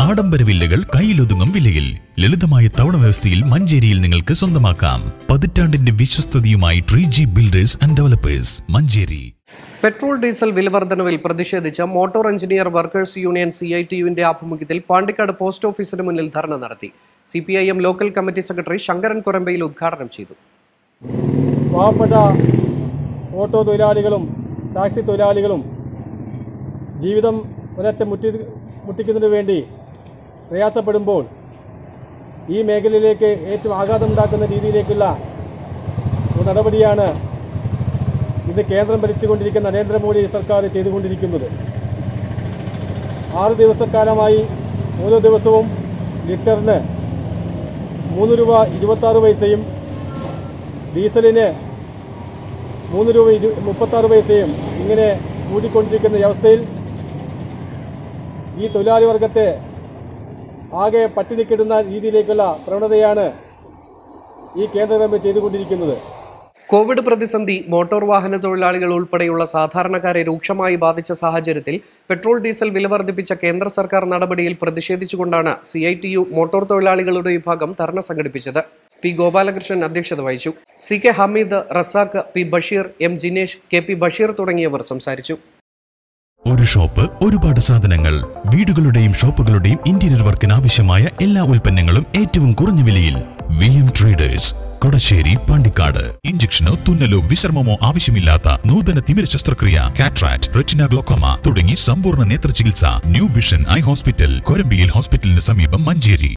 ആഡംബര വില്ലകൾ കയ്യിലൊതുങ്ങും വിലയിൽ ലളിതമായ തവണ വ്യവസ്ഥയിൽ മഞ്ചേരിയിൽ നിങ്ങൾക്ക് സ്വന്തമാക്കാം പതിറ്റാണ്ടിന്റെ വിശ്വസ്തതയുമായി tree G builders and developers Manjeri petrol diesel വിലവർദ്ധനവിൽ പ്രതിഷേധിച്ച് motor engineer workers union C I T യുവിന്റെ ആഭിമുഖ്യത്തിൽ പാണ്ടിക്കാട് പോസ്റ്റ് ഓഫീസിന് മുന്നിൽ ധർണ നടത്തി C P I M local committee secretary Shankaran Korambayil ഉദ്ഘാടനം ചെയ്തു പാവപ്പെട്ട ഓട്ടോ തൊഴിലാളികളും ടാക്സി തൊഴിലാളികളും ജീവിതം ഒരറ്റ മുറ്റി മുട്ടിക്കുന്നതിന് വേണ്ടി പ്രയാസപ്പെടുമ്പോൾ ഈ മേഖലയിലേക്ക് ഏറ്റവും ആഘാതമുണ്ടാക്കുന്ന രീതിയിലേക്കുള്ള ഒരു നടപടിയാണ് ഇന്ന് കേന്ദ്രം ഭരിച്ചുകൊണ്ടിരിക്കുന്ന നരേന്ദ്രമോദി സർക്കാർ ചെയ്തുകൊണ്ടിരിക്കുന്നത് ആറ് ദിവസക്കാലമായി ഓരോ ദിവസവും ലിറ്ററിന് മൂന്ന് രൂപ ഇരുപത്താറ് പൈസയും ഡീസലിന് മൂന്ന് രൂപ ഇരു മുപ്പത്താറ് പൈസയും ഇങ്ങനെ കൂടിക്കൊണ്ടിരിക്കുന്ന ഈ അവസ്ഥയിൽ ഈ തൊഴിലാളി വർഗത്തെ ആകെ പട്ടിണിക്കിടുന്ന രീതിയിലേക്കുള്ള പ്രവണതയാണ് ഈ കേന്ദ്ര ഗവൺമെന്റ് ചെയ്തുകൊണ്ടിരിക്കുന്നത് കോവിഡ് പ്രതിസന്ധി മോട്ടോർ വാഹന തൊഴിലാളികൾ ഉൾപ്പെടെയുള്ള സാധാരണക്കാരെ രൂക്ഷമായി ബാധിച്ച സാഹചര്യത്തിൽ പെട്രോൾ ഡീസൽ വില വർദ്ധിപ്പിച്ച കേന്ദ്ര സർക്കാർ നടപടിയിൽ പ്രതിഷേധിച്ചുകൊണ്ടാണ് C I T U motor തൊഴിലാളികളുടെ വിഭാഗം ധർണ സംഘടിപ്പിച്ചത് പി ഗോപാലകൃഷ്ണൻ അധ്യക്ഷത വഹിച്ചു C K Hameed Razak P Basheer M Jinesh K P Basheer തുടങ്ങിയവർ സംസാരിച്ചു ഒരു ഷോപ്പ് ഒരുപാട് സാധനങ്ങൾ വീടുകളുടെയും ഷോപ്പുകളുടെയും ഇന്റീരിയർ വർക്കിന് ആവശ്യമായ എല്ലാ ഉൽപ്പന്നങ്ങളും ഏറ്റവും കുറഞ്ഞ വിലയിൽ V M traders Kodassery Pandikkad ഇഞ്ചക്ഷനോ തുന്നലോ വിശ്രമമോ ആവശ്യമില്ലാത്ത നൂതന തിമിര ശസ്ത്രക്രിയ കാട്രാക്ട് റെറ്റിന ഗ്ലോക്കോമ തുടങ്ങി സമ്പൂർണ്ണ നേത്ര ചികിത്സ new vision eye hospital Korambayil ഹോസ്പിറ്റലിന് സമീപം മഞ്ചേരി